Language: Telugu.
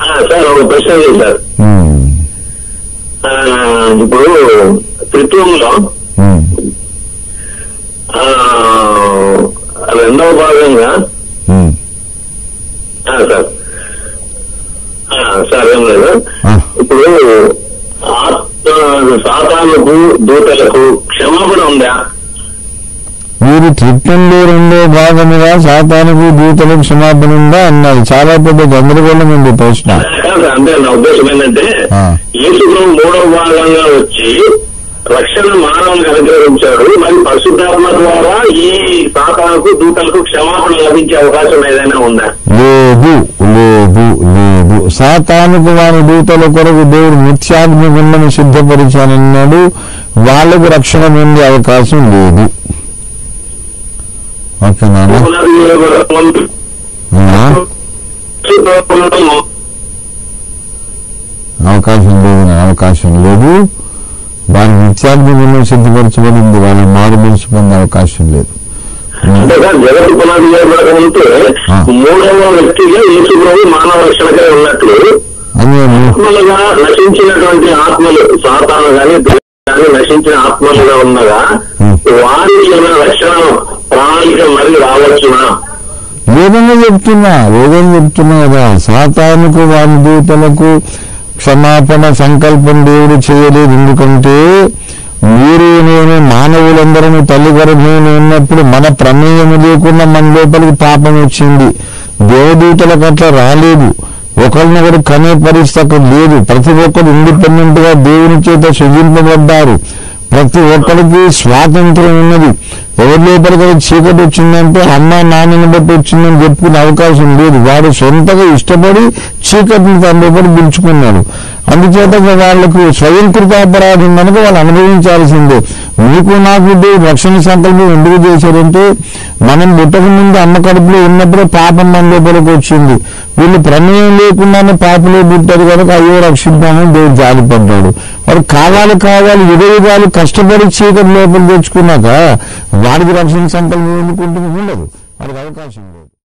ఆ, సార్ ఒక ప్రశ్న ఉంది సార్ ఉమ్, ఆ, ఇప్పుడు త్రిత్వంలో ఉమ్, ఆ, రెండవ భాగంగా ఉమ్. ఆ, సార్ ఆ, సార్ ఏం లేదు ఆ. ఇప్పుడు ఆత్మ సాతానుకు దూతలకు క్షమాపణ ఉందా మీరు ట్రిప్టన్లో రెండో భాగముగా సాతానికి దూతలకు క్షమాపణ ఉందా అన్నారు చాలా పెద్ద గందరగోళం ఉంది ప్రశ్న కాదు సార్, అంటే నా ఉద్దేశం ఏంటంటే ఆ. యేసుప్రభు మూడవ భాగంగా వచ్చి రక్షణ మానవునికి అనుగ్రహించాడు మరి పరిశుద్ధాత్మ ద్వారా ఈ సాతానుకు దూతలకు క్షమాపణ లభించే అవకాశం ఏదైనా ఉందా లేదు లేదు లేదు సాతానుకు వారి దూతల కొరకు దేవుడు నిత్యాగ్ని గుండను సిద్ధపరిచానన్నాడు వాళ్లకు రక్షణ పొందే అవకాశం లేదు ఓకేనా పునాది వేయబడక ముందు పరిశుద్ధాత్మను అవకాశం లేదు అవకాశం లేదు వారి నిత్యాగ్ని గుండం సిద్ధపరచబడింది వాళ్ళ మారు మనసు పొందే అవకాశం లేదు అంటే సార్ జగత్తు పునాది వేయబడక ముందు ఆ. మూడవ వ్యక్తిగా యేసుప్రభు మానవ రక్షణకై ఉన్నట్లు అని ఆత్మలుగా నశించినటువంటి ఆత్మలు సాతాను గాని కానీ నశించిన ఆత్మలుగా ఉన్నగా Hmm. వారికి ఏమైనా రక్షణ ప్రణాళిక మరి రావచ్చునా వేదంగా చెప్తున్నా వేదం చెప్తున్నా కదా సాతానుకు వారి దూతలకు క్షమాపణ సంకల్పం దేవుడు చేయలేదు ఎందుకంటే మీరు నేను మానవులందరం తల్లి గర్భంలో ఉన్నప్పుడు మన ప్రమేయం లేకుండా మన లోపలికి పాపం వచ్చింది దేవదూతలకు అట్లా రాలేదు ఒకరినొకరు కనే పరిస్థితి అక్కడ లేదు ప్రతి ఒక్కరు ఇండిపెండెంట్ గా దేవుని చేత సృజింపబడ్డారు ప్రతి ఒక్కరికి స్వాతంత్రం ఉన్నది ఎవరి లోపలికి చీకటి వచ్చిందంటే అమ్మ నాన్నని బట్టి వచ్చిందని చెప్పుకునే అవకాశం లేదు వాడు సొంతగా ఇష్టపడి చీకటిని తన లోపల పిలుచుకున్నాడు అందుచేత వాళ్ళకు స్వయంకృత అపరాధం కనుక వాళ్ళు అనుభవించాల్సిందే మీకు నాకు దేవుడు రక్షణ సంకల్పం ఎందుకు చేశారంటే మనం పుట్టక ముందు అమ్మ కడుపులో ఉన్నప్పుడే పాపం మన లోపలికి వచ్చింది వీళ్ళు ప్రమేయం లేకుండానే పాపలే పుట్టారు కనుక అయ్యో రక్షిద్దామని దేవుడు జాలిపడ్డాడు వాడు కావాలి కావాలి విధవిధాలు కష్టపడి చీకటి లోపల తెచ్చుకున్నాక వాడికి రక్షణ సంకల్పం ఎందుకుంటుంది ఉండదు వాడికి అవకాశం లేదు